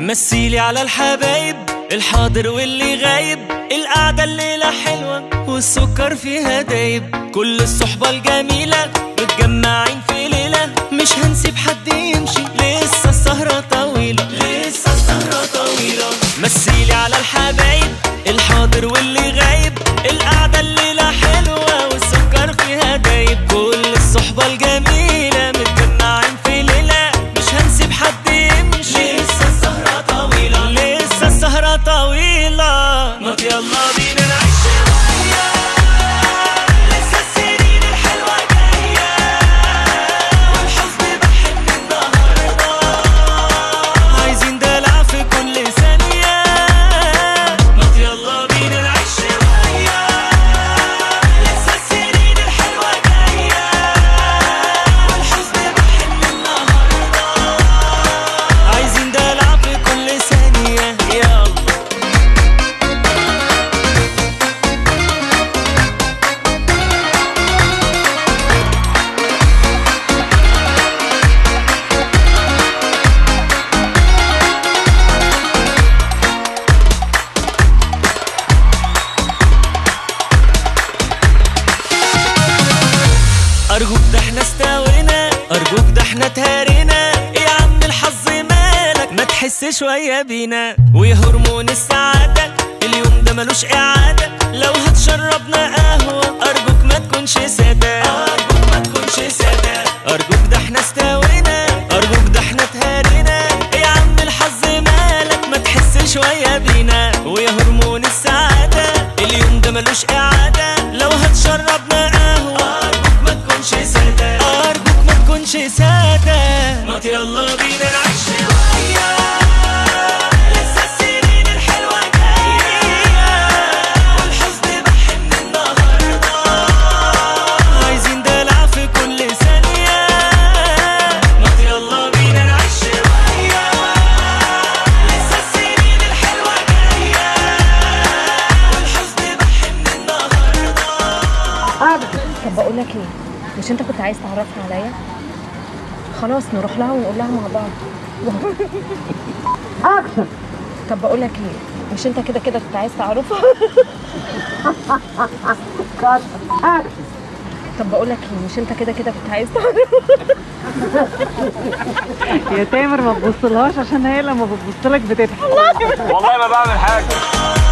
مثيلي على الحبايب الحاضر واللي غايب القعدة الليلة حلوة والسكر فيها دايب كل الصحبة الجميلة متجمعين في ليلة مش هنسيب حد يمشي لسه السهرة طويلة لسه السهرة طويلة مثيلي على الحبايب الحاضر واللي غايب القعدة الليلة حلوة والسكر فيها دايب كل الصحبة الجميلة متجمعين في ليلة مش هنسيب حد يمشي لسه السهرة طويلة لسه السهرة طويلة ما يلا بينا نعيش شوية لسه السنين الحلوة جاية والحزن بحن النهاردة عايزين دلع في كل ثانية ما يلا بينا نعيش شوية لسه السنين الحلوة جاية والحزن بحن النهاردة عايزين دلع في كل ثانية يلا أرجوك ده احنا استوينا أرجوك ده احنا تهرينا يا عم الحظ مالك ما تحس شوية بينا ويا هرمون السعادة اليوم ده ملوش إعادة لو هتشربنا قهوة أرجوك ما تكونش سادة أرجوك ما تكونش سادة أرجوك ده احنا استوينا أرجوك ده احنا تهرينا يا عم الحظ مالك ما تحس شوية بينا ويا هرمون السعادة اليوم ده ملوش إعادة لو هتشربنا قهوة أرجوك ما تكونش سادة أرجوك ما تكونش سادة ما يلا بينا نعيش شوية لسه السنين الحلوة جاية والحزن بحن النهاردة عايزين دلع في كل ثانية ما يلا بينا نعيش شوية لسه السنين الحلوة جاية والحزن بحن النهاردة طب بقول لك ايه مش انت كنت عايز تعرفنا عليا خلاص نروح لها ونقول لها مع بعض اكشن طب بقول لك ايه مش انت كده كده كنت عايز تعرفها كات اكشن طب بقول لك ايه مش انت كده كده كنت عايز تعرفها يا تامر ما تبصلهاش عشان هي لما بتبص لك بتضحك والله ما بعمل حاجه